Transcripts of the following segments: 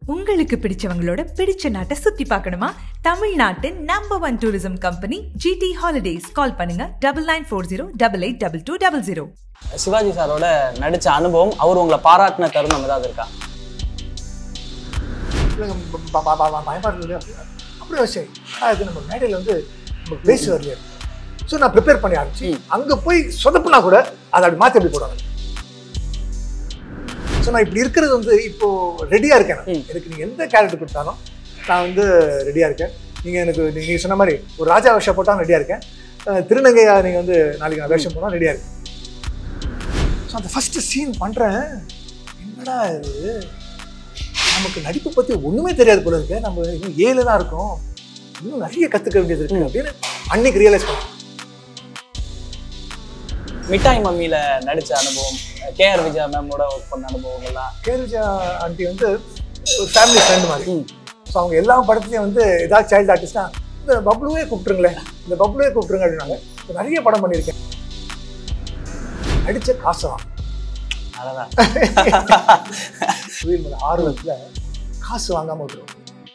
உங்களுக்கு பிடிச்சவங்களோட பிடிச்ச நாட்டை சுத்தி பார்க்கணுமா தமிழ்நாட்டின் number one tourism company GT holidays call பண்ணுங்க double nine four zero double eight double two double zero Sivaji சாரோட நடிச்ச அனுபவம் அவர் உங்களை பாராட்டின தருணம் ஏதாவது இருக்கா இல்லைங்க ப- ப- ப- ப- பயமா இருந்தது அப்படி அப்படி வச்சேன் அது நம்ம மேடையில் வந்து நம்ம பேசி வரலையே ஸோ நான் ப்ரிப்பேர் பண்ணி ஆரம்பிச்சு அங்கே போய் சொதப்புனா கூட அதை அப்படி மாற்றி அப்படி போடுவாங்க ஸோ நான் இப்படி இருக்கிறது வந்து இப்போ ரெடியாக இருக்கேன் நான். ம். எனக்கு நீங்கள் எந்த கேரக்டர் கொடுத்தாலும் நான் வந்து ரெடியாக இருக்கேன் நீங்கள் எனக்கு நீங்கள் சொன்ன மாதிரி ஒரு ராஜா வேஷம் போட்டாலும் ரெடியாக இருக்கேன் அஹ் திருநங்கையா நீங்கள் வந்து நாளைக்கு நான் வேஷம் போனால் ரெடியாக இருக்கேன் ஸோ அந்த ஃபஸ்ட்டு சீன் பண்ணுறேன் என்னடா இது நமக்கு நடிப்பை பற்றி ஒன்றுமே தெரியாது போல இருக்கு நம்ம இன்னும் ஏழு தான் இருக்கோம் இன்னும் நிறைய கற்றுக்க வேண்டியது இருக்கு அப்படின்னு அன்னைக்கு ரியலைஸ் பண்ணேன் மிட்டாய் மம்மியில நடிச்ச அனுபவம் கே ஆர் விஜயா மேமோட ஒர்க் பண்ண அனுபவங்கள்லாம் கேரிஜா ஆண்டி வந்து ஒரு ஃபேமிலி ஃப்ரெண்ட் மாதிரி ம். ஸோ அவங்க எல்லா படத்துலையும் வந்து ஏதாவது சைல்டு ஆர்டிஸ்ட்னா இந்த பப்ளுவே கூப்பிட்டுருங்களேன் இந்த பப்ளுவே கூப்பிட்டுருங்க அப்படின்னாங்க இப்ப நிறைய படம் பண்ணியிருக்கேன் நடிச்ச காசு தான் அதான் தொழில் மேல ஆர்வத்தில் காசு வாங்காம விட்டுருவோம்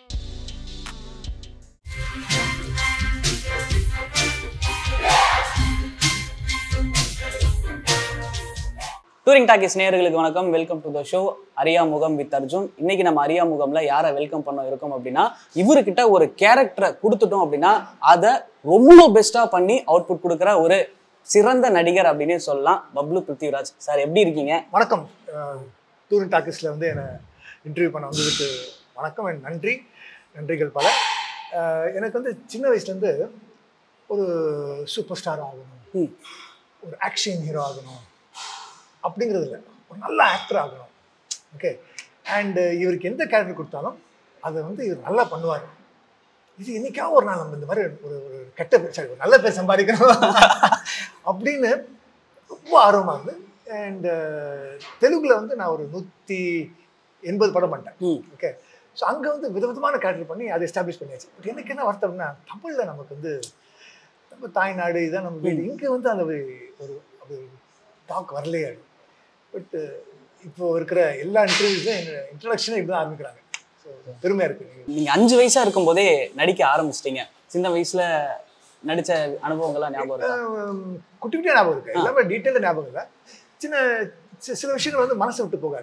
டூரிங் டாக்கிஸ் நேயர்களுக்கு வணக்கம் வெல்கம் டு த ஷோ அரியா முகம் வித் அர்ஜுன் இன்னைக்கு நம்ம அரியா முகம்ல யாரை வெல்கம் பண்ண இருக்கோம் அப்படின்னா இவர்கிட்ட ஒரு கேரக்டரை கொடுத்துட்டோம் அப்படின்னா அதை ரொம்ப பெஸ்டா பண்ணி அவுட்புட் கொடுக்குற ஒரு சிறந்த நடிகர் அப்படின்னே சொல்லலாம் பப்ளு பிருத்திவிராஜ் சார் எப்படி இருக்கீங்க வணக்கம் டூரின் டாக்கிஸில் வந்து என்னை இன்டர்வியூ பண்ண வந்ததுக்கு வணக்கம் and நன்றி நன்றிகள் பல அஹ், எனக்கு வந்து சின்ன வயசுலேருந்து ஒரு சூப்பர் ஸ்டார் ஆகணும் ம். ஒரு ஆக்ஷன் ஹீரோ ஆகணும் அப்படிங்கிறது இல்லை ஒரு நல்ல ஆக்டர் ஆகணும் ஓகே அண்டு இவருக்கு எந்த கேரக்டர் கொடுத்தாலும் அதை வந்து இவர் நல்லா பண்ணுவார் இது என்னைக்காவது ஒரு நாள் நம்ம இந்த மாதிரி ஒரு ஒரு கெட்ட பேர் sorry, ஒரு நல்ல பேர் சம்பாதிக்கணும் அப்படின்னு ரொம்ப ஆர்வமாக இருந்து அண்ட் தெலுங்குல வந்து நான் ஒரு நூற்றி எண்பது படம் பண்ணிட்டேன் ம். ஓகே ஸோ அங்கே வந்து விதவிதமான கேரக்டர் பண்ணி அதை எஸ்டாப்ளிஷ் பண்ணியாச்சு பட் எனக்கு என்ன வருத்தம்னா தமிழில் நமக்கு வந்து நம்ம தாய்நாடு இதான் நம்ம வீடு இங்கே வந்து அந்த ஒரு ஒரு ஒரு டாக் வரலையே பட் இப்போ இருக்கிற எல்லா இன்டர்வியூஸும் இன்ட்ரடக்ஷனும் இப்படி தான் ஆரம்பிக்கிறாங்க ஸோ பெருமையாக இருக்குது நீங்க அஞ்சு வயசா இருக்கும் போதே நடிக்க ஆரம்பிச்சிட்டீங்க சின்ன வயசுல நடிச்ச அனுபவங்கள்லாம் ஞாபகம் இருக்கா ஆம், குட்டி குட்டியாக ஞாபகம் இருக்கு எல்லாமே டீட்டெயிலாக ஞாபகம் இல்லை சின்ன சி- சில விஷயங்கள் வந்து மனசை விட்டு போகாது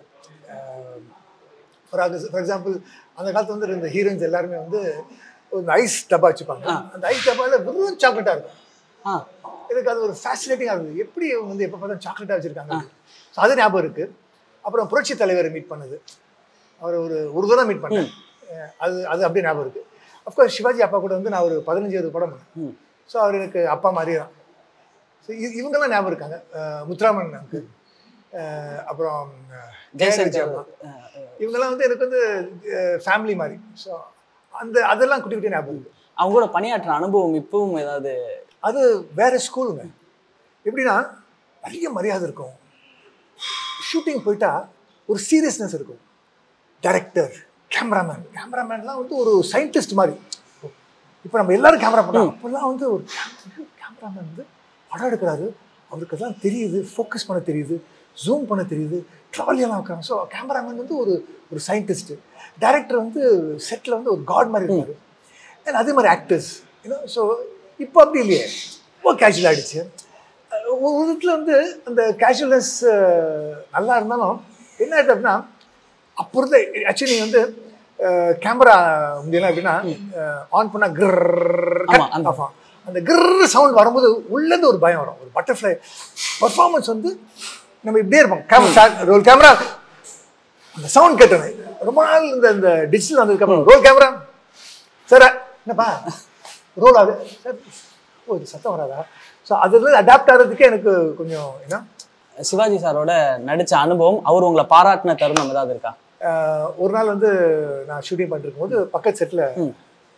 ஃபார் ஃபார் எக்ஸாம்பிள் அந்த காலத்துல வந்து இந்த ஹீரோயின்ஸ் எல்லாருமே வந்து ஒரு ஐஸ் டப்பா வச்சுப்பாங்க அந்த ஐஸ் டப்பாவில் வெறும் சாக்லேட்டாக இருக்கும் ஆ எனக்கு அது ஒரு ஃபேசினேட்டிங்காக இருந்தது எப்படி இவங்க வந்து எப்போ பார்த்தா சாக்லேட்டாக வச்சுருக்காங்க ஸோ அது ஞாபகம் இருக்குது அப்புறம் புரட்சி தலைவரை மீட் பண்ணது அவர் ஒரு ஒரு தடவை மீட் பண்ணேன் அஹ் அது அது அப்படியே ஞாபகம் இருக்குது அஃப்கோர்ஸ் சிவாஜி அப்பா கூட வந்து நான் ஒரு பதினஞ்சு இருபது படம் பண்ணேன் ம். ஸோ அவர் எனக்கு அப்பா மாதிரி தான் ஸோ இவங்கெல்லாம் ஞாபகம் இருக்காங்க அஹ் முத்துராமன் அங்கு அப்புறம் அஹ், ஜெய்சங்கர் ஜெயலலிதா அம்மா. இவங்கெல்லாம் வந்து எனக்கு வந்து ஃபேமிலி மாதிரி ஸோ அந்த அதெல்லாம் குட்டி குட்டி ஞாபகம் இருக்கு அவங்க கூட பணியாற்ற அனுபவம் இப்பவும் ஏதாவது அது வேற ஸ்கூலுங்க எப்படின்னா நிறைய மரியாதை இருக்கும் ஷூட்டிங் போயிட்டா ஒரு சீரியஸ்னஸ் இருக்கும் டைரக்டர் கேமராமேன் கேமராமேன்லாம் வந்து ஒரு சயின்டிஸ்ட் மாதிரி இப்போ நம்ம எல்லாரும் கேமரா பண்ணுறோம் அப்போல்லாம் வந்து ஒரு கேமராமேன் வந்து படம் எடுக்கிறாரு அவருக்கு அதெல்லாம் தெரியுது ஃபோக்கஸ் பண்ண தெரியுது ஜூம் பண்ண தெரியுது ட்ராலியெல்லாம் வைக்கிறாங்க ஸோ கேமராமேன் வந்து ஒரு ஒரு சயின்டிஸ்ட்டு டைரக்டர் வந்து செட்டில் வந்து ஒரு காட் மாதிரி இருப்பாரு And அதே மாதிரி ஆக்டர்ஸ் யூனோ ஸோ இப்போ அப்படி இல்லையே ரொம்ப கேஷுவல் ஆகிடுச்சு ஒரு விதத்தில் வந்து அந்த கேஷுவல்னஸ் நல்லா இருந்தாலும் என்ன ஆயிடுது அப்படின்னா அப்போ இருந்த ஆக்சுவலி வந்து கேமரா முடியலாம் எப்படின்னா ஆன் பண்ணால் ஆமா, அந்த- கிர் ஆஃப் அந்த கிர் சவுண்ட் வரும்போது உள்ளேருந்து ஒரு பயம் வரும் ஒரு பட்டர்ஃப்ளை பர்ஃபார்மன்ஸ் வந்து நம்ம இப்படியே இருப்போம் கேமரா ரோல் கேமரா அந்த சவுண்ட் கேட்டது ரொம்ப நாள் இந்த இந்த டிஜிட்டல் வந்ததுக்கப்புறம் ரோல் கேமரா சார் என்னப்பா ரோல் ஆகுது சார் ஓ இது சத்தம் வராதா ஸோ அதுல அடாப்ட் ஆகிறதுக்கே எனக்கு கொஞ்சம் என்ன சிவாஜி சாரோட நடிச்ச அனுபவம் அவர் உங்களை பாராட்டின தருணம் ஏதாவது இருக்கா ஆஹ் ஒரு நாள் வந்து நான் ஷூட்டிங் பண்ணிட்டு போது பக்கத்து செட்டில் ம்.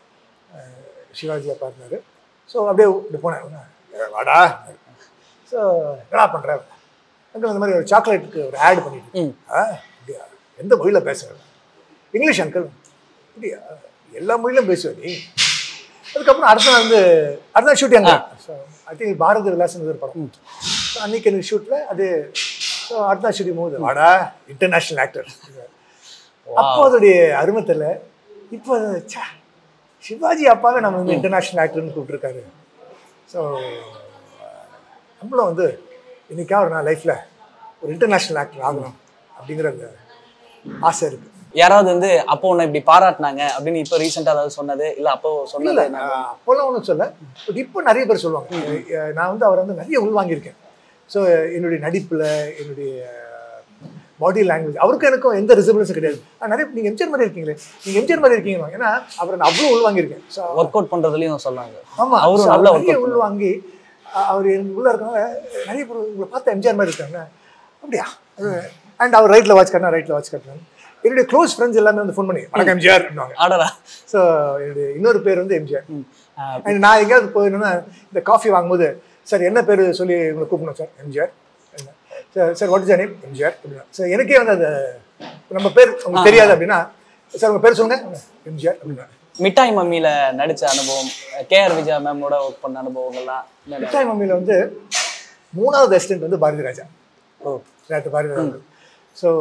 சிவாஜி அப்பா இருந்தார் ஸோ அப்படியே இப்படி போனேன் "ஏய், வாடா ஸோ என்னடா பண்ணுற அங்கே அந்த மாதிரி ஒரு சாக்லேட்டுக்கு ஒரு ஆட் பண்ணிட்டு ம். ஆ அப்படியா எந்த மொழியில் பேசுகிறேன் இங்கிலீஷ் அங்கிள் அப்படியா எல்லா மொழியிலும் பேசுவேன் நீ அதுக்கப்புறம் அடுத்த நாள் வந்து அடுத்த நாள் ஷூட்டிங் அங்கே ஸோ ஐ திங்க் பாரத விலாசம் ஒரு படம் ஸோ அன்னைக்கு எனக்கு ஷூட்டில் அது ஸோ அடுத்த நாள் ஷூட்டிங் போகுது வாடா இன்டர்நேஷ்னல் ஆக்டர் அப்போ அதோடைய அருமை தெரியல இப்போ ச்சே, சிவாஜி அப்பாவே நம்ம வந்து இன்டர்நேஷ்னல் ஆக்டர்னு கூப்பிட்டுருக்காரு ஸோ நம்மளும் வந்து இன்னைக்கா ஒரு நான் லைஃப்பில் ஒரு இன்டர்நேஷ்னல் ஆக்டர் ஆகணும் அப்படிங்கிற அந்த ஆசை இருக்குது யாராவது வந்து அப்போ உன்னை இப்படி பாராட்டினாங்க அப்படின்னு இப்போ ரீசெண்டா ஏதாவது சொன்னது இல்ல அப்போ சொன்னது இல்லை என்ன? அப்போல்லாம் ஒன்றும் சொல்ல பட் இப்போ நிறைய பேர் சொல்லுவாங்க அஹ் நான் வந்து அவரை வந்து நிறைய உள்வாங்கியிருக்கேன் ஸோ என்னுடைய நடிப்பில் என்னுடைய பாடி லாங்குவேஜ் அவருக்கும் எனக்கும் எந்த ரிசபிளன்ஸும் கிடையாது ஆனா, நிறைய நீங்கள் எம்ஜிஆர் மாதிரி இருக்கீங்களே நீங்கள் எம்ஜிஆர் மாதிரி இருக்கீங்க ஏன்னா அவரை நான் அவ்வளோ உள்வாங்கியிருக்கேன் ஸோ ஒர்க் அவுட் பண்றதுலயும் சொன்னாங்க ஆமாம் அவரும் அவரு நல்ல நிறைய workout உள்வாங்கி அ- அவர் எனக்கு உள்ள இருக்கவங்க நிறைய பேர் உங்களை பார்த்து எம்ஜிஆர் மாதிரி இருக்காங்க அப்படியா அண்ட் அவர் ரைட்டில் வாட்ச் கட்டினா ரைட்டில் வாட்ச் கட்டினாங்க என்னுடைய க்ளோஸ் ஃப்ரெண்ட்ஸ் எல்லாமே வந்து ஃபோன் பண்ணி வணக்கம் எம்ஜிஆர் அப்படின்னாங்க ஆடரா ஸோ என்னுடைய இன்னொரு பேர் வந்து எம்ஜிஆர் ஆஹ் அண்ட் நான் எங்கேயாவது போயிருந்தேன்னா இந்த காஃபி வாங்கும்போது சார் என்ன பேர் சொல்லி உங்களை கூப்பிடணும் sir MGR sir sir what is name MGR அப்படின்னா சார் எனக்கே வந்து அந்த நம்ம பேர் உங்களுக்கு தெரியாது அப்படின்னா சார் உங்கள் பேர் சொல்லுங்க எம்ஜிஆர் அப்படின்னா மிட்டாய் மம்மியில நடிச்ச அனுபவம் கே ஆர் விஜயா மேமோட ஒர்க் பண்ண அனுபவங்கள்லாம் என்னென்ன? மிட்டாய் மம்மியில் வந்து மூணாவது அசிஸ்டன்ட் வந்து Bharathi Raja oh doctor Bharathi Raja so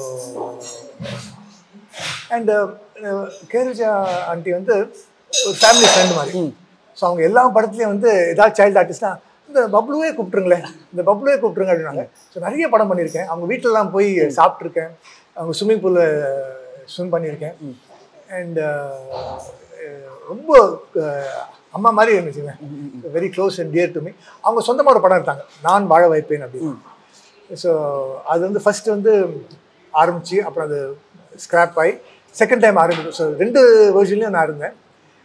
and கேரிஜா ஆண்டி வந்து ஒரு ஃபேமிலி ஃப்ரெண்ட் மாதிரி ஸோ அவங்க எல்லா படத்துலையும் வந்து ஏதாவது சைல்டு ஆர்டிஸ்ட்னா இந்த பப்ளுவே கூப்பிட்டுருங்களேன் இந்த பப்ளுவே கூப்பிட்டுருங்க அப்படின்னாங்க ஸோ நிறைய படம் பண்ணியிருக்கேன் அவங்க வீட்டிலலாம் போய் சாப்பிட்ருக்கேன் அவங்க ஸ்விம்மிங் பூலில் ஸ்விம் பண்ணியிருக்கேன் அண்ட் ரொம்ப அஹ், அம்மா மாதிரி இருந்துச்சுங்க very close and dear to me அவங்க சொந்தமாக ஒரு படம் எடுத்தாங்க நான் வாழ வைப்பேன் அப்படின்னு ஸோ அது வந்து ஃபர்ஸ்ட் வந்து ஆரம்பிச்சு அப்புறம் அது ஸ்க்ராப் ஆகி செகண்ட் டைம் ஆரம்பிக்கும் ஸோ ரெண்டு வேர்ஷன்லையும் நான் இருந்தேன்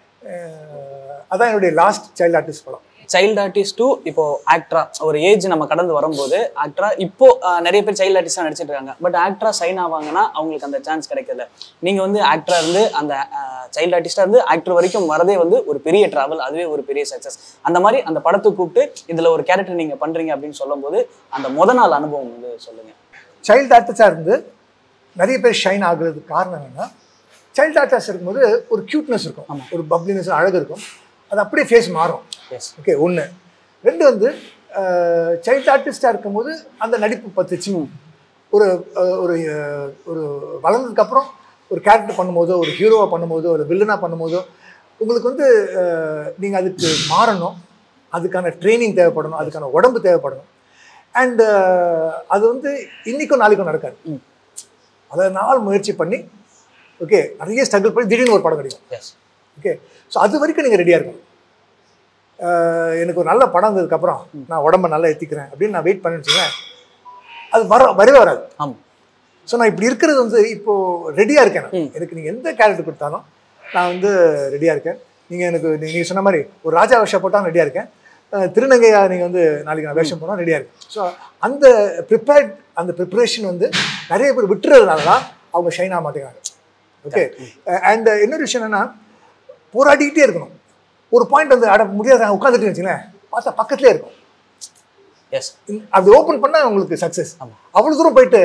அஹ் அதான் என்னுடைய லாஸ்ட் சைல்டு ஆர்டிஸ்ட் படம் சைல்டு ஆர்டிஸ்ட் டூ இப்போ ஆக்டரா ஒரு ஏஜ் நம்ம கடந்து வரும்போது ஆக்டரா இப்போ ஆஹ், நிறைய பேர் சைல்டு ஆர்டிஸ்டா நடிச்சிட்டு இருக்காங்க பட் ஆக்டரா சைன் ஆவாங்கன்னா அவங்களுக்கு அந்த சான்ஸ் கிடைக்கல நீங்க வந்து ஆக்டரா இருந்து அந்த சைல்டு ஆர்டிஸ்டா இருந்து ஆக்டர் வரைக்கும் வரதே வந்து ஒரு பெரிய டிராவல் அதுவே ஒரு பெரிய சக்சஸ் அந்த மாதிரி அந்த படத்துக்கு கூப்பிட்டு இதுல ஒரு கேரக்டர் நீங்க பண்றீங்க அப்படின்னு சொல்லும்போது அந்த முத நாள் அனுபவம் வந்து சொல்லுங்க சைல்டு ஆர்டிஸ்டாக இருந்து நிறைய பேர் ஷைன் ஆகுறதுக்கு காரணம் என்னன்னா சைல்டு ஆர்டிஸ்ட் இருக்கும்போது ஒரு க்யூட்னஸ் இருக்கும் ஒரு பப்ளினஸ் அழகு இருக்கும் அது அப்படியே ஃபேஸ் மாறும் எஸ் ஓகே ஒன்று ரெண்டு வந்து சைல்டு ஆர்டிஸ்டாக இருக்கும்போது அந்த நடிப்பு பத்துச்சு ஒரு அஹ், ஒரு அஹ், ஒரு வளர்ந்ததுக்கப்புறம் ஒரு கேரக்டர் பண்ணும்போதோ ஒரு ஹீரோவாக பண்ணும்போதோ ஒரு வில்லனாக பண்ணும்போதோ உங்களுக்கு வந்து நீங்கள் அதுக்கு மாறணும் அதுக்கான ட்ரைனிங் தேவைப்படணும் அதுக்கான உடம்பு தேவைப்படணும் அண்ட் அது வந்து இன்றைக்கும் நாளைக்கும் நடக்காது அதை நாள் முயற்சி பண்ணி ஓகே நிறைய ஸ்ட்ரகிள் பண்ணி திடீர்னு ஒரு படம் கிடைக்கும் எஸ் ஓகே ஸோ அது வரைக்கும் நீங்கள் ரெடியாக இருக்கணும் அஹ் எனக்கு ஒரு நல்ல படம் வந்ததுக்கப்புறம் நான் உடம்ப நல்லா ஏற்றிக்கிறேன் அப்படின்னு நான் வெயிட் பண்ணி வச்சுக்கேன் அது வர வரவே வராது ஆமா ஸோ நான் இப்படி இருக்கிறது வந்து இப்போ ரெடியாக இருக்கேன் நான். எனக்கு நீங்கள் எந்த கேரக்டர் கொடுத்தாலும் நான் வந்து ரெடியாக இருக்கேன் நீங்கள் எனக்கு நீங்கள் சொன்ன மாதிரி ஒரு ராஜா வேஷம் போட்டாலும் ரெடியாக இருக்கேன் அஹ் திருநங்கையா நீங்கள் வந்து நாளைக்கு நான் வேஷம் போனால் ரெடியாக இருக்கேன் ஸோ அந்த ப்ரிப்பேர்ட் அந்த ப்ரிப்பரேஷன் வந்து நிறைய பேர் விட்டுறதுனால தான் அவங்க ஷைன் ஆக மாட்டேங்கிறாங்க ஓகே அண்ட் இன்னொரு விஷயம் என்னன்னா போராடிக்கிட்டே இருக்கணும் ஒரு பாயிண்ட் வந்து அட முடியாது உட்காந்துட்டு வச்சுங்களேன் பார்த்தா பக்கத்துலேயே இருக்கும் எஸ் இந்த- அப்படி ஓப்பன் பண்ணா உங்களுக்கு சக்ஸஸ் அவ்வளோ தூரம் போயிட்டு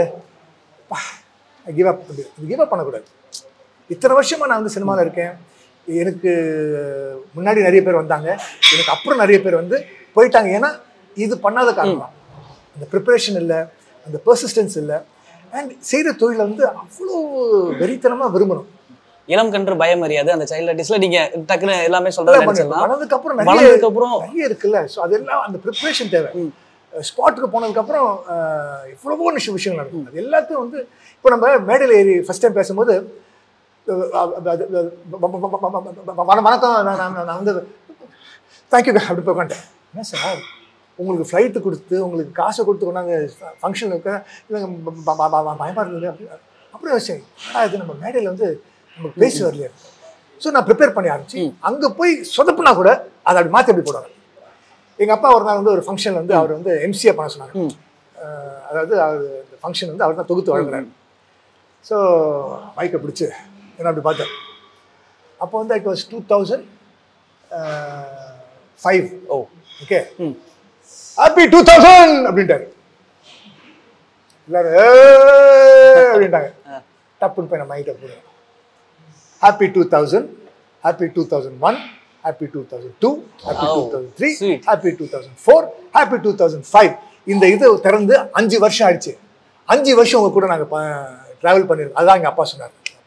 கிவ் அப் கிவ் அப் பண்ணக்கூடாது இத்தனை வருஷமா நான் வந்து சினிமாவில் இருக்கேன் எனக்கு முன்னாடி நிறைய பேர் வந்தாங்க எனக்கு அப்புறம் நிறைய பேர் வந்து போயிட்டாங்க ஏன்னா இது பண்ணாத காரணம் தான் அந்த ப்ரிப்பரேஷன் இல்லை அந்த பெர்சிஸ்டன்ஸ் இல்லை அண்ட் செய்கிற தொழிலை வந்து அவ்வளோ வெறித்தனமாக விரும்பணும் இளம் கன்று பயம் அறியாது அந்த சைல்டு ஆர்டிஸ்ட்ல நீங்க டக்குன்னு எல்லாமே நல்லா சொல்றது பண்ணிடலாம். நினைச்சிடலாம் வளர்ந்ததுக்கு அப்புறம் நிறைய வளர்ந்ததுக்கு அப்புறம் நிறைய இருக்குல்ல ஸோ அதெல்லாம் அந்த ப்ரிப்பரேஷன் தேவை ஸ்பாட்டுக்கு போனதுக்கப்புறம் எவ்வளவோ விஷயம் விஷயங்கள் நடக்கும் அது எல்லாத்தையும் வந்து இப்போ நம்ம மேடையில் ஏறி ஃபர்ஸ்ட் டைம் பேசும்போது அஹ், அது- அது- அது- வண- வணக்கம் நான் நான் நான் வந்து தேங்க்யூ அப்படி போய் உட்காந்துட்டேன் என்ன சார் உங்களுக்கு ஃப்ளைட்டு கொடுத்து உங்களுக்கு காசை கொடுத்து கொண்டாங்க ஃபங்க்ஷன் இருக்க பயமாக இருந்தது அப்படி அப்புறம் யோசிச்சேன் ஆ, இது நம்ம மேடையில் வந்து நம்ம பேசி வரலையே ஸோ நான் ப்ரிப்பேர் பண்ணி ஆரம்பிச்சு அங்கே போய் சொதப்புனா கூட அதை அப்படி மாற்றி அப்படி போடுவாங்க எங்கள் அப்பா ஒரு நாள் வந்து ஒரு ஃபங்க்ஷன் வந்து அவர் வந்து எம்சிஏ பண்ண சொன்னாங்க அஹ், அதாவது அவர் இந்த ஃபங்க்ஷன் வந்து அவர் தான் தொகுத்து வழங்குறாரு ஸோ மைக்கை பிடிச்சி என்ன அப்படி பார்த்தேன் அப்போ வந்து it was two thousand five oh okay ம். ஹாப்பி டூ தௌசண்ட் அப்படின்ட்டாரு எல்லாரும் "ஏய்" அப்படின்ட்டாங்க டப்புன்னு போய் நான் மைக்கை போடுவேன் happy two thousand happy two thousand one happy two thousand two happy Oh, two thousand three sweet. Happy two thousand four happy two thousand five இந்த இது திறந்து அஞ்சு வருஷம் ஆயிடுச்சு அஞ்சு வருஷம் உங்க கூட நாங்கள் ட்ராவல் பண்ணியிருக்கோம் அதான் எங்கள் அப்பா சொன்னார்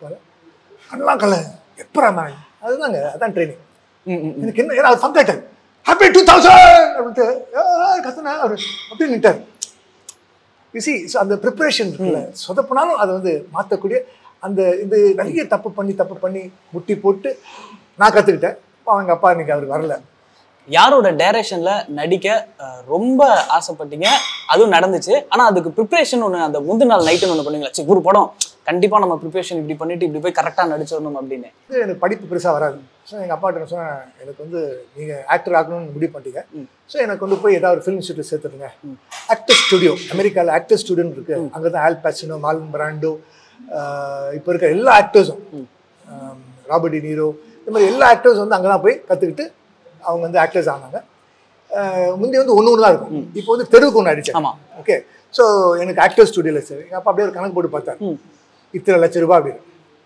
கண்ணெல்லாம் கல்ல எப்பரா மேம் அதுதாங்க அதான் ட்ரைனிங் ம், ம், ம். எனக்கு என்ன ஏன்னா அது ஃபங்க் ஆயிட்டார் ஹாப்பி டூ தௌசண்ட் அப்படின்ட்டு கத்துனா அவர் அப்படியே நின்ட்டார் யூசி ஸோ அந்த ப்ரிப்பரேஷன் இருக்குல்ல சொதப்பினாலும் அதை வந்து மாற்றக்கூடிய அந்த இது நிறைய தப்பு பண்ணி தப்பு பண்ணி முட்டி போட்டு நான் கற்றுக்கிட்டேன் அவங்க அப்பா இன்னைக்கு அவர் வரல யாரோட டைரக்ஷன்ல நடிக்க அஹ், ரொம்ப ஆசைப்பட்டீங்க அதுவும் நடந்துச்சு ஆனா அதுக்கு ப்ரிப்பரேஷன் ஒன்று அந்த முந்தின நாள் நைட்டுன்னு ஒன்று பண்ணீங்களா சரி ஒரு படம் கண்டிப்பா நம்ம ப்ரிப்பரேஷன் இப்படி பண்ணிட்டு இப்படி போய் கரெக்டாக நடிச்சிடணும் அப்படின்னு வந்து எனக்கு படிப்பு பெருசாக வராது ஸோ எங்கள் அப்பாட்ட நான் சொன்னேன் எனக்கு வந்து நீங்கள் ஆக்டர் ஆகணும்னு முடிவு பண்ணிட்டீங்க ஸோ எனக்கு கொண்டு போய் ஏதாவது ஒரு ஃபிலிம் இன்ஸ்டியூட்டில் சேர்த்துருங்க ஆக்டர் ஸ்டுடியோ அமெரிக்காவில் ஆக்டர் ஸ்டுடியோன்னு இருக்கு அங்கே தான் ஆல் பேசினோ மாலன் பிராண்டோ இப்போ இருக்க எல்லா ஆக்டர்ஸும் ராபர்ட் டி நீரோ இந்த மாதிரி எல்லா ஆக்டர்ஸ் வந்து அங்கே தான் போய் கற்றுக்கிட்டு அவங்க வந்து ஆக்டர்ஸ் ஆனாங்க அஹ் முந்தி வந்து ஒன்று ஒன்று தான் இருக்கும் இப்போ வந்து தெருவுக்கு ஒன்று அடிச்சேன் ஆமா ஓகே ஸோ எனக்கு ஆக்டர் ஸ்டுடியோவில் சரி எங்கள் அப்பா அப்படியே ஒரு கணக்கு போட்டு பார்த்தார் ம். இத்தனை லட்ச ரூபாய் அப்படின்னு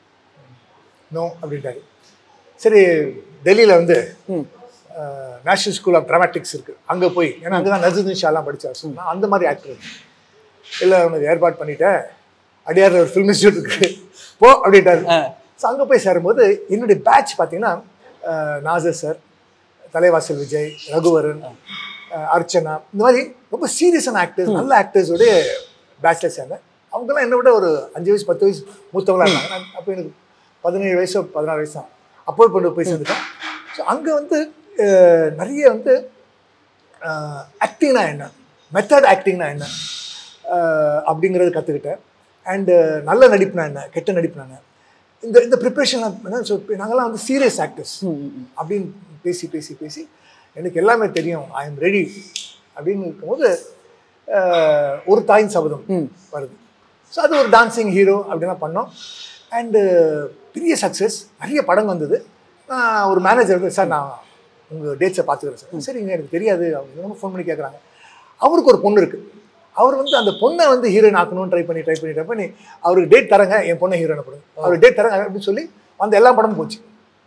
நோ அப்படின்ட்டாரு சரி டெல்லியில் வந்து ம். நேஷனல் ஸ்கூல் ஆஃப் ட்ராமாட்டிக்ஸ் இருக்கு அங்கே போய் ஏன்னா அங்கே தான் நஜுதீன் ஷாலாம் படித்தார் ஸோ நான் அந்த மாதிரி ஆக்டர் இல்லை உனக்கு ஏற்பாடு பண்ணிட்டேன் அடியார் ஒரு ஃபிலிம் இன்ஸ்டியூட் இருக்கு போ அப்படின்ட்டாரு ஸோ அங்கே போய் சேரும்போது என்னுடைய பேட்ச் பார்த்தீங்கன்னா அஹ், நாசர் சார் தலைவாசல் விஜய் ரகுவரன் அஹ், அர்ச்சனா இந்த மாதிரி ரொம்ப சீரியஸான ஆக்டர்ஸ் நல்ல ஆக்டர்ஸோடைய பேட்சில் சேர்ந்தேன் அவங்கெல்லாம் என்னை விட ஒரு அஞ்சு வயசு பத்து வயசு மூத்தவங்களா இருந்தாங்க நான் அப்போ எனக்கு பதினேழு வயசு பதினாறு வயசு தான் அப்போ கொண்டு போய் சேர்ந்துட்டேன் ஸோ அங்கே வந்து அஹ், நிறைய வந்து ஆக்டிங்னா என்ன மெத்தட் ஆக்டிங்னா என்ன அஹ், அப்படிங்கிறது கற்றுக்கிட்டேன் அண்டு நல்ல நடிப்புனா என்ன கெட்ட நடிப்புனா என்ன இந்த இந்த ப்ரிப்ரேஷன்லாம் என்ன ஸோ நாங்கள்லாம் வந்து சீரியஸ் ஆக்டர்ஸ் அப்படின்னு பேசி பேசி பேசி எனக்கு எல்லாமே தெரியும் ஐ எம் ரெடி அப்படின்னு இருக்கும்போது அஹ், ஒரு தாயின் சபதம் வருது ஸோ அது ஒரு டான்சிங் ஹீரோ அப்படிலாம் பண்ணோம் அண்டு பெரிய சக்ஸஸ் நிறைய படம் வந்தது நான் ஒரு மேனேஜர் வந்து சார் நான் உங்கள் டேட்ஸை பார்த்துக்கிறேன் சார் சரிங்க எனக்கு தெரியாது அவங்க ஃபோன் பண்ணி கேட்குறாங்க அவருக்கு ஒரு பொண்ணு இருக்குது அவர் வந்து அந்த பொண்ணை வந்து ஹீரோயின் ஆக்கணும்னு ட்ரை பண்ணி ட்ரை பண்ணி ட்ரை பண்ணி அவருக்கு டேட் தரங்க என் பொண்ணை ஹீரோயின் பண்ணுங்க அவர் டேட் தரங்க அப்படின்னு சொல்லி அந்த எல்லா படமும் போச்சு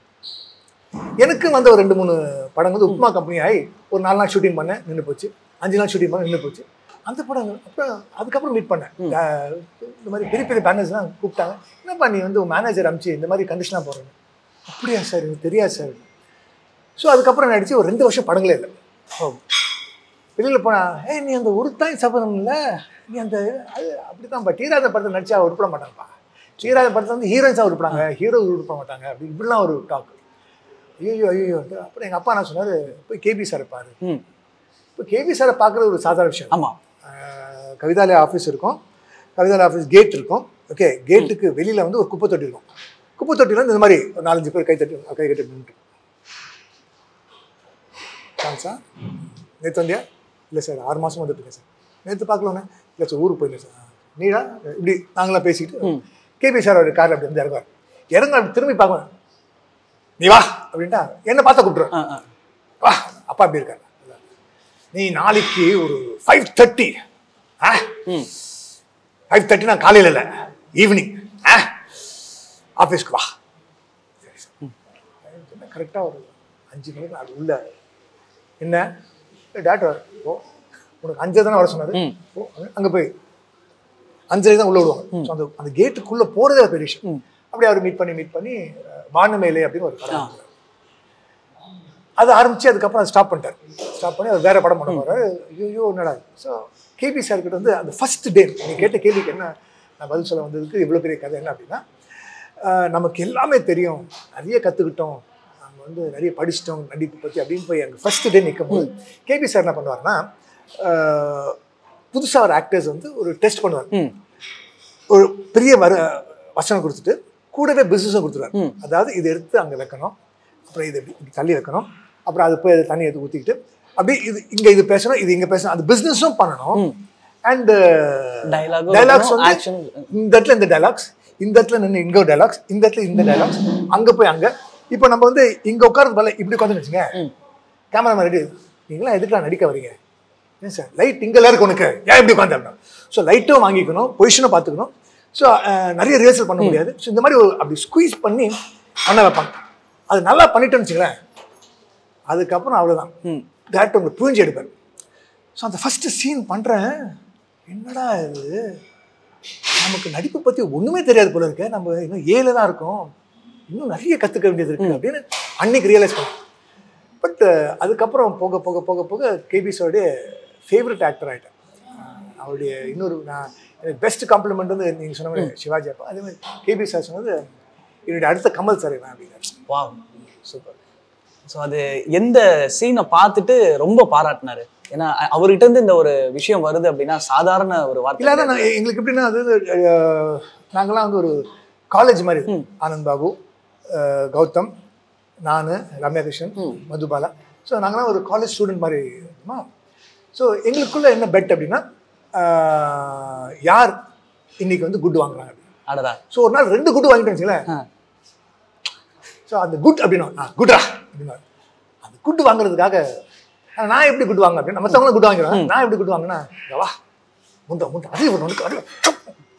எனக்கு வந்த ஒரு ரெண்டு மூணு படம் வந்து உப்மா கம்பெனி ஆகி ஒரு நாலு நாள் ஷூட்டிங் பண்ணேன் நின்று போச்சு அஞ்சு நாள் ஷூட்டிங் பண்ண நின்று போச்சு அந்த படம் அப்புறம் அதுக்கப்புறம் மீட் பண்ணேன் அஹ் இந்த மாதிரி பெரிய பெரிய பேனர்ஸ்லாம் கூப்பிட்டாங்க என்னப்பா நீ வந்து மேனேஜர் அமிச்சு இந்த மாதிரி கண்டிஷனாக போடுறேன் அப்படியா சார் எனக்கு தெரியாது சார் ஸோ அதுக்கப்புறம் நடிச்சு ஒரு ரெண்டு வருஷம் படங்களே இல்லை வெளியில் போனா ஏய் நீ அந்த உருத்தாய் சபதம் இல்லை நீ அந்த அது அப்படி தான்ப்பா டீராத படத்தை நடிச்சா உருப்பட மாட்டாங்கப்பா டீராத படத்தை வந்து ஹீரோயின்ஸாக உருப்பாங்க ஹீரோ உருப்பட மாட்டாங்க அப்படி இப்படிலாம் ஒரு டாக் ஐயோ ஐயோ அப்புறம் எங்கள் அப்பா நான் சொன்னார் போய் கேபி சாரை பாரு ம் இப்போ கேபி சாரை பார்க்குறது ஒரு சாதாரண விஷயம் ஆமா ஆஹ் கவிதாலயா ஆஃபீஸ் இருக்கும் கவிதாலயா ஆஃபீஸ் கேட் இருக்கும் ஓகே கேட்டுக்கு வெளியில் வந்து ஒரு குப்பை தொட்டி இருக்கும் குப்பை தொட்டியில் வந்து இந்த மாதிரி ஒரு நாலஞ்சு பேர் கை தட்டி கை கட்டி நின்று சான்ஸா நேற்று வந்தியா இல்லை சார் ஆறு மாதம் வந்துட்டு இருக்கேன் சார் நேற்று பார்க்கலண்ணே இல்லை சார் ஊருக்கு போயிருந்தேன் சார் நீடா இப்படி நாங்களாம் பேசிக்கிட்டு கேபி சார் அவர் காரில் அப்படி வந்து இறங்குவார் இறங்க அப்படி திரும்பி பார்க்குவேன் நீ வா அப்படின்ட்டா என்ன பார்த்தா கூப்பிட்ருவேன் ஆ, ஆ. வா அப்பா அப்படி இருக்காரு நீ நாளைக்கு ஒரு ஃபைவ் தேர்ட்டி ஆ ம் ஃபைவ் தேர்ட்டி நான் காலையில் இல்லை ஈவினிங் ஆ ஆஃபீஸ்க்கு வா கரெக்டாக ஒரு அஞ்சு மணிக்கு அது உள்ள என்ன டாக்டர் ஓ உனக்கு அஞ்சு தானே வர சொன்னாரு ம். ஓ அங்கே போய் அஞ்சரை தான் உள்ள விடுவாங்க ஸோ அந்த அந்த கேட்டுக்குள்ளே போகிறதே பெரிய விஷயம் அப்படியே அவர் மீட் பண்ணி மீட் பண்ணி அஹ், வானமேலே அப்படின்னு ஒரு படம் எடுத்தாரு. அது ஆரம்பிச்சு அதுக்கப்புறம் ஸ்டாப் பண்ணிட்டார் ஸ்டாப் பண்ணி அவர் வேற படம் பண்ண போறாரு ஐயோ என்னடா ஸோ கேபி சார் கிட்ட வந்து அந்த ஃபர்ஸ்ட் டே நீ கேட்ட கேள்விக்கு என்ன நான் பதில் சொல்ல வந்ததுக்கு இவ்வளோ பெரிய கதை என்ன அப்படின்னா ஆஹ் நமக்கு எல்லாமே தெரியும் நிறைய கற்றுக்கிட்டோம் நம்ம வந்து நிறைய படிச்சிட்டோம் நடிப்பு பற்றி அப்படின்னு போய் அங்கே ஃபர்ஸ்ட் டே நிற்கும் போது கேபி சார் என்ன பண்ணுவார்னா புதுசாக ஒரு ஆக்டர்ஸ் வந்து ஒரு டெஸ்ட் பண்ணுவார் ம் ஒரு பெரிய வர வசனம் கொடுத்துட்டு கூடவே பிஸ்னஸும் கொடுத்துருவாரு ம். அதாவது இதை எடுத்து அங்கே வைக்கணும் அப்புறம் இதை இப்படி இப்படி தள்ளி வைக்கணும் அப்புறம் அது போய் அதை தண்ணி எடுத்து ஊற்றிக்கிட்டு அப்படி இது இங்கே இது பேசணும் இது இங்கே பேசணும் அது பிஸ்னஸும் பண்ணணும் அண்ட் Dialogue உம் டைலாக்ஸ் இருக்கணும், வந்து action இந்த இடத்துல இந்த டைலாக்ஸ் இந்த இடத்துல நின்று இங்கே ஒரு டைலாக்ஸ் இந்த இடத்துல இந்த டைலாக்ஸ் அங்கே போய் அங்கே இப்போ நம்ம வந்து இங்கே உட்கார்றது பதிலா இப்படி உட்காந்து வச்சுங்க கேமராமேன் ரெடி நீங்களாம் எதுக்குலாம் நடிக்க வரீங்க ஏன் சார் லைட் இங்கே இருக்கு உனக்கு ஏன் இப்படி உட்காந்து அப்படின்னா ஸோ லைட்டும் வாங்கிக்கணும் பொசிஷனும் பார்த்துக்கணும் ஸோ நிறைய ரிஹர்சல் பண்ண முடியாது ஸோ இந்த மாதிரி ஒரு அப்படி ஸ்குவீஸ் பண்ணி பண்ண வைப்பாங்க அது நல்லா பண்ணிட்டோன்னு வச்சுங்களேன் அதுக்கப்புறம் அவ்வளோதான் ம் டேரக்டர் உங்களை புரிஞ்சு எடுப்பார் ஸோ அந்த ஃபஸ்ட்டு சீன் பண்ணுறேன் என்னடா இது நமக்கு நடிப்பை பற்றி ஒன்றுமே தெரியாது போல இருக்க நம்ம இன்னும் ஏழு தான் இருக்கோம் இன்னும் நிறைய கற்றுக்க வேண்டியது இருக்குது அப்படின்னு அன்னைக்கு ரியலைஸ் பண்ணேன் பட் அதுக்கப்புறம் போக போக போக போக கேபி சாருடைய ஃபேவரட் ஆக்டர் ஆகிட்டேன் அவருடைய இன்னொரு நான் எனக்கு பெஸ்ட் காம்ப்ளிமெண்ட் வந்து நீங்கள் சொன்ன மாதிரி சிவாஜி அப்பா அதே மாதிரி கேபி சார் சொன்னது என்னுடைய அடுத்த கமல் சார் நான் அப்படின்னாரு வா சூப்பர் ஸோ அது எந்த சீனை பார்த்துட்டு ரொம்ப பாராட்டினாரு ஏன்னா அ- அவர்கிட்ட இருந்து இந்த ஒரு விஷயம் வருது அப்படின்னா சாதாரண ஒரு வார்த்தை இல்லை அதான் நான் எங்களுக்கு எப்படின்னா அது வந்து, அஹ், நாங்கெல்லாம் வந்து ஒரு காலேஜ் மாதிரி ஆனந்த் பாபு அஹ், கௌதம் நான் ரம்யா கிருஷ்ணன் மதுபாலா ஸோ நாங்களாம் ஒரு காலேஜ் ஸ்டூடெண்ட் மாதிரி இருந்தோமா ஸோ எங்களுக்குள்ள என்ன பெட் அப்படின்னா அஹ், யார் இன்னைக்கு வந்து குட் வாங்குறாங்க அடடா ஸோ ஒரு நாள் ரெண்டு குட் வாங்கிட்டேன்னு வச்சுங்களேன் ஆ. ஸோ அந்த குட் அப்படின்னா ஆ குட்ரா அப்படின்னா அந்த குட் வாங்குறதுக்காக ஆ, நான் எப்படி குட் வாங்க அப்படின்னு மற்றவங்களும் குட் வாங்கிடுவேன் நான் எப்படி குட் வாங்கினா இங்க வா முண்டா முண்டா அதே ஒரு நொறுக்கு, அதே ஒரு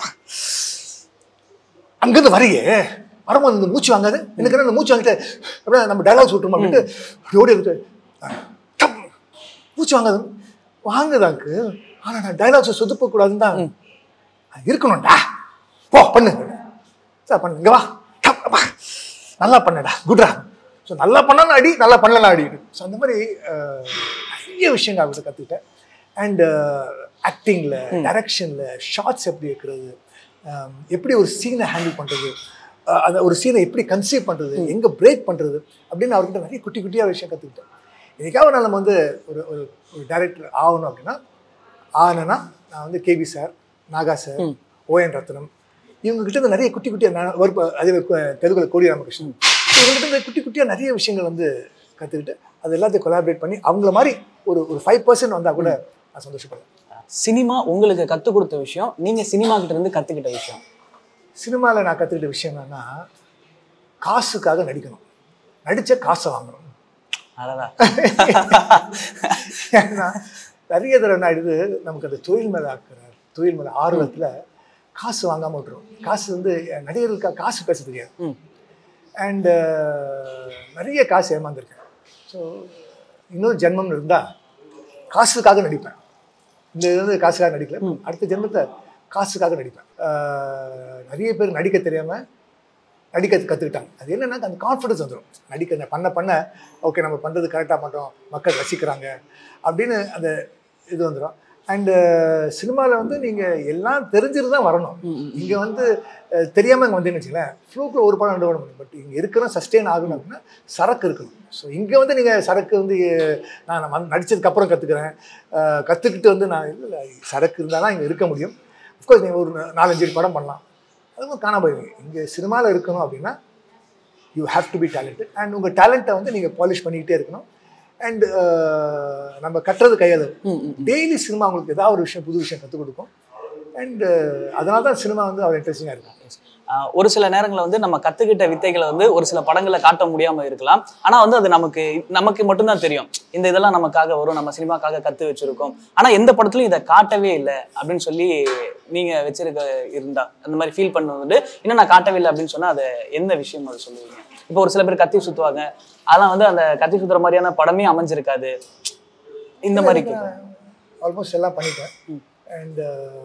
அங்கேருந்து வரையே வரும்போது இந்த மூச்சு வாங்காது எனக்கு என்ன இந்த மூச்சு வாங்கிட்டு அப்படியே நம்ம டைலாக்ஸ் விட்டுருமா அப்படின்ட்டு அப்படி ஓடி இருக்கு மூச்சு வாங்காது வாங்குதாக்கு ஆனால் நான் டைலாக்ஸை சொதுப்ப கூடாதுன்னு தான் இருக்கணும்டா போ பண்ணு சார் பண்ணு இங்க வா டப், அப்பா. நல்லா பண்ணடா குட்ரா ஸோ நல்லா பண்ணனா அடி நல்லா பண்ணலனா அடி ஸோ அந்த மாதிரி அஹ், நிறைய விஷயங்கள் அவர்கிட்ட கற்றுக்கிட்டேன் அண்ட் ஆக்டிங்கில் டைரக்ஷனில் ஷார்ட்ஸ் எப்படி இருக்கிறது அஹ், எப்படி ஒரு சீனை ஹேண்டில் பண்ணுறது அந்த ஒரு சீனை எப்படி கன்சீவ் பண்ணுறது எங்கே பிரேக் பண்ணுறது அப்படின்னு அவர்கிட்ட நிறைய குட்டி குட்டியாக விஷயம் கற்றுக்கிட்டேன் இதுக்காக நான் நம்ம வந்து ஒரு ஒரு ஒரு டைரக்டர் ஆகணும் அப்படின்னா ஆனனா நான் வந்து கேபி சார் நாகா சார் ஓஎன் ரத்னம் இவங்க கிட்ட இருந்து நிறைய குட்டி குட்டியாக நான் ஒரு அதே மாதிரி கு- தெலுங்குல கோடி ராமகிருஷ்ணன் இவங்ககிட்ட இருந்து குட்டி குட்டியாக நிறைய விஷயங்கள் வந்து கற்றுக்கிட்டு அது எல்லாத்தையும் கொலாபரேட் பண்ணி அவங்கள மாதிரி ஒரு ஒரு ஃபைவ் பர்சன்ட் வந்தால் கூட நான் சந்தோஷப்படுவேன் சினிமா உங்களுக்கு கற்றுக் கொடுத்த விஷயம் நீங்க சினிமா கிட்ட இருந்து கத்துக்கிட்ட விஷயம் சினிமாவில் நான் கற்றுக்கிட்ட விஷயம் என்னன்னா காசுக்காக நடிக்கணும் நடித்த காசை வாங்கணும் அடடா ஏன்னா நிறைய தடவை என்ன ஆயிடுது நமக்கு அந்த தொழில் மேலே ஆக்குற தொழில் மேலே ஆர்வத்தில் காசு வாங்காமல் விட்டுரும் காசு வந்து அஹ், நடிகர்களுக்கு காசு பேச தெரியாது ம். அண்ட் நிறைய காசு ஏமாந்துருக்கேன் ஸோ இன்னொரு ஜென்மம்னு இருந்தால் காசுக்காக நடிப்பேன் இந்த இது வந்து காசுக்காக நடிக்கல அடுத்த ஜென்மத்தை காசுக்காக நடிப்பேன் அஹ், நிறைய பேர் நடிக்க தெரியாமல் நடிக்க கற்றுக்கிட்டாங்க அது என்னன்னா அந்த கான்ஃபிடன்ஸ் வந்துடும் நடிக்க பண்ண பண்ண ஓகே நம்ம பண்ணுறது கரெக்டாக பண்ணுறோம் மக்கள் ரசிக்கிறாங்க அப்படின்னு அந்த இது வந்துடும் அண்டு சினிமாவில் வந்து நீங்கள் எல்லாம் தெரிஞ்சுட்டு தான் வரணும் இங்கே வந்து அஹ், தெரியாம இங்கே வந்தீங்கன்னு வச்சுங்களேன் ஃப்ளூக்கில் ஒரு படம் ரெண்டு படம் முடியும் பட் இங்கே இருக்கிறோம் சஸ்டெயின் ஆகணும் அப்படின்னா சரக்கு இருக்கணும் ஸோ இங்கே வந்து நீங்கள் சரக்கு வந்து அஹ், நான் வந்து நடிச்சதுக்கப்புறம் கற்றுக்கிறேன் கற்றுக்கிட்டு வந்து நான் இல்லை சரக்கு இருந்தால் தான் இங்கே இருக்க முடியும் அஃப்கோர்ஸ் நீங்கள் ஒரு நாலஞ்சு படம் பண்ணலாம் அதுவும் காணாம போயிருவீங்க இங்கே சினிமாவில் இருக்கணும் அப்படின்னா you have to be talented and உங்கள் டேலண்ட்டை வந்து நீங்கள் பாலிஷ் பண்ணிக்கிட்டே இருக்கணும் அண்ட் நம்ம கட்டுறது கையால் டெய்லி சினிமா உங்களுக்கு ஏதாவது ஒரு விஷயம் புது விஷயம் கற்றுக் கொடுக்கும் அண்ட் அதனால தான் சினிமா வந்து அவ்வளோ இன்ட்ரெஸ்டிங்காக இருக்கும் ஆஹ் ஒரு சில நேரங்களில் வந்து நம்ம கத்துக்கிட்ட வித்தைகளை வந்து ஒரு சில படங்கள்ல காட்ட முடியாம இருக்கலாம் ஆனா வந்து அது நமக்கு நமக்கு மட்டும்தான் தெரியும் இந்த இதெல்லாம் நமக்காக வரும் நம்ம சினிமாக்காக கத்து வச்சிருக்கோம் ஆனா எந்த படத்துலயும் இதை காட்டவே இல்லை அப்படின்னு சொல்லி நீங்க வச்சிருக்க இருந்தா அந்த மாதிரி ஃபீல் பண்ண வந்து இன்னும் நான் காட்டவே இல்லை அப்படின்னு சொன்னா அதை எந்த விஷயம் அது சொல்லுவீங்க இப்போ ஒரு சில பேர் கத்தி சுத்துவாங்க அதெல்லாம் வந்து அந்த கத்தி சுத்துற மாதிரியான படமே அமைஞ்சிருக்காது இந்த மாதிரி கேட்கும் ஆல்மோஸ்ட் எல்லாம் பண்ணிட்டேன் அண்ட்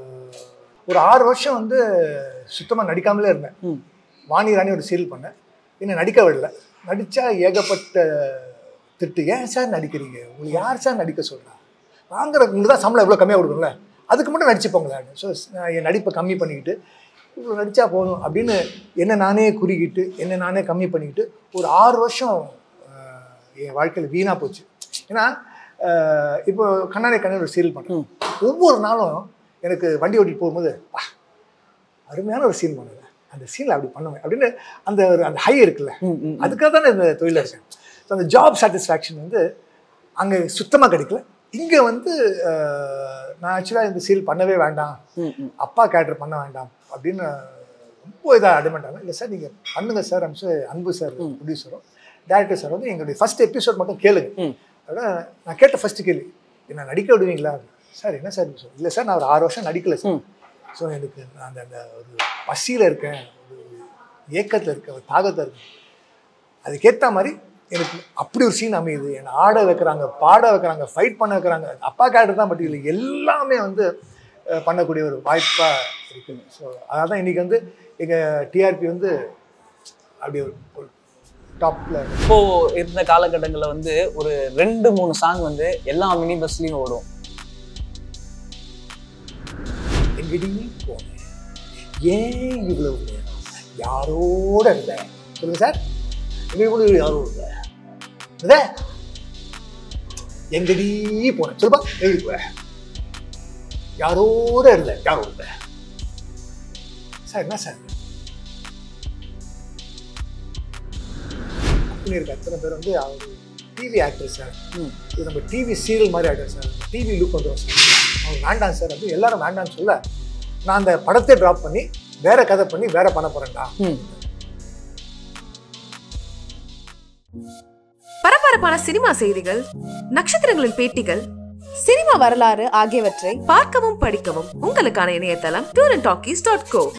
ஒரு ஆறு வருஷம் வந்து சுத்தமாக நடிக்காமலே இருந்தேன் ம். வாணி ராணி ஒரு சீரியல் பண்ணேன் என்ன நடிக்க விடல நடித்தா ஏகப்பட்ட திட்டு ஏன் சார் நடிக்கிறீங்க உங்களுக்கு யார் சார் நடிக்க சொல்கிறா வாங்குற உங்களுக்கு தான் சம்பளம் எவ்வளோ கம்மியாக கொடுக்கும்ல அதுக்கு மட்டும் நடிச்சுப்போங்களேன் ஸோ நான் என் நடிப்பை கம்மி பண்ணிக்கிட்டு இவ்வளோ நடித்தா போதும் அப்படின்னு என்ன நானே குறுகிட்டு என்ன நானே கம்மி பண்ணிக்கிட்டு ஒரு ஆறு வருஷம் ஆஹ், என் வாழ்க்கையில் வீணாக போச்சு ஏன்னா ஆஹ், இப்போ கண்ணாடி கண்ணாடி ஒரு சீரியல் பண்ணுறேன் ஒவ்வொரு நாளும் எனக்கு வண்டி ஓட்டிட்டு போகும்போது "பா, அருமையான ஒரு சீன் பண்ணுவேன் அந்த சீனில் அப்படி பண்ணுவேன் அப்படின்னு அந்த ஒரு அந்த ஹை இருக்குல்ல ம், ம். அதுக்காக தானே இந்த தொழில் இருக்கேன் ஸோ அந்த ஜாப் சாட்டிஸ்ஃபேக்ஷன் வந்து அங்கே சுத்தமாக கிடைக்கல இங்கே வந்து அஹ், நான் ஆக்சுவலாக இந்த சீல் பண்ணவே வேண்டாம் ம், ம். அப்பா கேரக்டர் பண்ண வேண்டாம் அப்படின்னு ரொம்ப இதாக அடிமெண்டாங்க இல்லை சார் நீங்கள் பண்ணுங்க சார் அம்சு அன்பு சார் ப்ரொடியூசரும் டேரக்டர் சார் வந்து எங்களுடைய ஃபர்ஸ்ட் எபிசோட் மட்டும் கேளுங்க ம். அதோட நான் கேட்ட ஃபர்ஸ்ட் கேள்வி என்ன நடிக்க விடுவீங்களா சார் என்ன சார் இல்லை சார் நான் ஒரு ஆறு வருஷம் நடிக்கல சார் ம். ஸோ எனக்கு நான் அந்த அந்த ஒரு பசியில் இருக்கேன் ஒரு ஏக்கத்தில் இருக்கேன் ஒரு தாகத்தில் இருக்கேன் அதுக்கேற்ற மாதிரி எனக்கு அப்படி ஒரு சீன் அமையுது என்னை ஆட வைக்கிறாங்க பாட வைக்கிறாங்க ஃபைட் பண்ண வைக்கிறாங்க அப்பா கேரக்டர் தான் பட் இல்லை எல்லாமே வந்து அஹ், பண்ணக்கூடிய ஒரு வாய்ப்பாக இருக்குது ஸோ அதான் தான் இன்றைக்கி வந்து எங்கள் டிஆர்பி வந்து அப்படி ஒரு ஒரு டாப்பில் இப்போ இருந்த காலகட்டங்களில் வந்து ஒரு ரெண்டு மூணு சாங் வந்து எல்லா மினி பஸ்லயும் ஓடும் எங்கடி போனேன் ஏன் இவ்வளவு நேரம் யாரோட இருந்த சொல்லுங்க சார் எங்க இவ்வளவு யாரோட இருந்த இதே எங்கடி போனேன் சொல்லுப்பா எங்கடி போற யாரோட இருந்த யாரோட இருந்த சார் என்ன சார் அப்படின்னு இருக்க அத்தனை பேர் வந்து அவர் டிவி ஆக்டர் சார் ம். இது நம்ம டிவி சீரியல் மாதிரி ஆகிடும் சார் டிவி லுக் வந்துடும் சார் அவங்க வேண்டாம் சார் வந்து எல்லாரும் வேண்டாம்னு சொல்ல நான் அந்த படத்தை ட்ராப் பண்ணி வேற கதை பண்ணி வேற பண்ண போறேன்டா ம். பரபரப்பான சினிமா செய்திகள் நட்சத்திரங்களின் பேட்டிகள் சினிமா வரலாறு ஆகியவற்றை பார்க்கவும் படிக்கவும் உங்களுக்கான இணையதளம் tour and talkies dot go